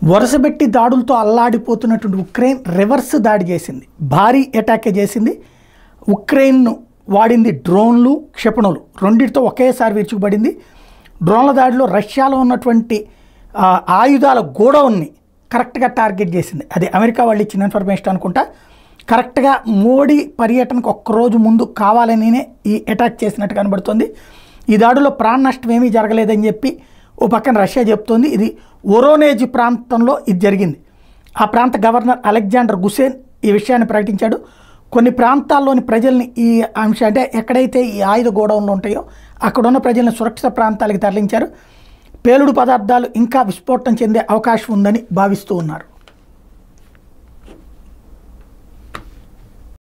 వరుసబెట్టి దాడులతో అల్లాడిపోతున్నటువంటి Ukraine reverse దాడి చేసింది భారీ అటాకే చేసింది ఉక్రెయిన్ను వాడింది డ్రోన్లు క్షిపణులు రెండింటితో ఒకేసారి విరుచుకుపడింది డ్రోన్ల దాడిలో రష్యాలో ఉన్నటువంటి ఆ, ఆయుధాల గోడౌన్ని కరెక్ట్గా టార్గెట్ చేసింది అది అమెరికా వాళ్ళు ఇచ్చిన ఇన్ఫర్మేషన్ అనుకుంటా కరెక్ట్గా మోడీ పర్యటనకు ఒక్కరోజు ముందు కావాలనినే ఈ అటాక్ చేసినట్టు కనబడుతుంది ఈ దాడిలో ప్రాణ నష్టం ఏమీ జరగలేదని చెప్పి ఓ పక్కన రష్యా చెప్తోంది ఇది ఒరోనేజ్ ప్రాంతంలో ఇది జరిగింది ఆ ప్రాంత గవర్నర్ అలెగ్జాండర్ గుసేన్ ఈ విషయాన్ని ప్రకటించాడు కొన్ని ప్రాంతాల్లోని ప్రజల్ని ఈ అంశం అంటే ఎక్కడైతే ఈ ఆయుధ గోడౌన్లు ఉంటాయో అక్కడ ఉన్న ప్రజల్ని సురక్షిత ప్రాంతాలకు తరలించారు పేలుడు పదార్థాలు ఇంకా విస్ఫోటనం చెందే అవకాశం ఉందని భావిస్తూ ఉన్నారు